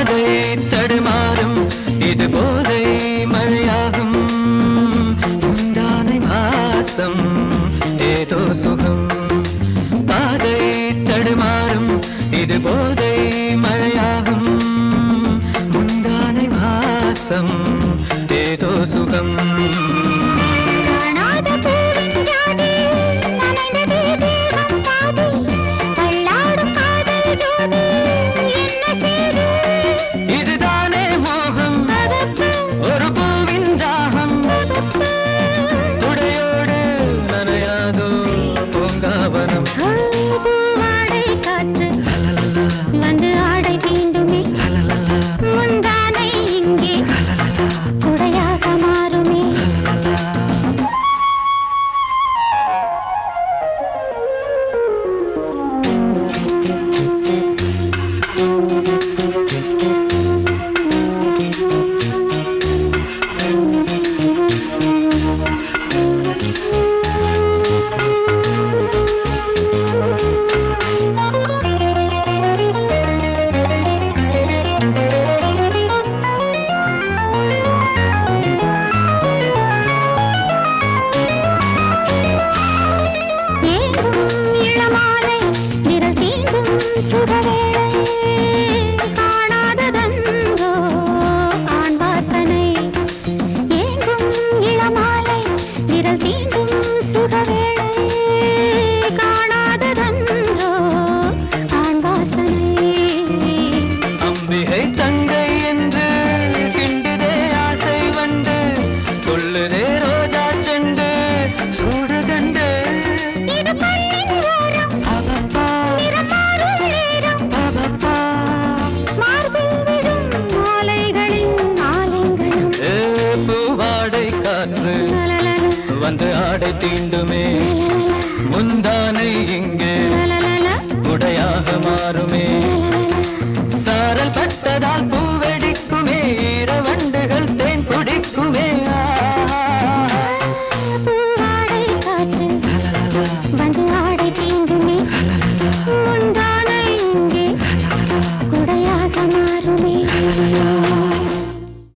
பாதை தடுமாறும் இது போதை மழையாகும் உண்டானை வாசம் ஏதோ சுகம் பாதை தடுமாறும் இது போதை மழையாகும் முந்தானை வாசம் ஏதோ சுகம் காணாத பூவின் ஜாதி நனைந்ததே தேகம் பாதி தள்ளாடும் காதல் ஜோதி என்ன செய்து இதுதானே மோகம் ஒரு பூவின் தாகம் துடையோடு நனையாதோ பூங்காவனம் பூவாடை காற்று வந்து ஆடை தீண்டுமே முந்தானை இங்கே குடையாக மாறுமே ஏங்கும் இளமாலை விரல் தீண்டும் சுகவேளை காணாததன்றோ ஆண் வாசனை ஏங்கும் இளமாலை விரல் தீண்டும் சுகவேளை காணாததன்றோ ஆண் வாசனை அம்பிகை தங்கை என்று கிண்டுதே ஆசை வண்டு கொள்ளுதே ரோஜா செண்டு சூடு கண்டு இது கண்ணின் ஓரம் அவப்பா நிறம் மாறும் நேரம் அவப்பா மார்பில் விடும் மாலைகளின் ஆலிங்கனம் ஏ பூவாடை காற்று லலலல, வந்து ஆடை தீண்டுமே லலலல, முந்தானை இங்கே லலலல, உடையாக மாறுமே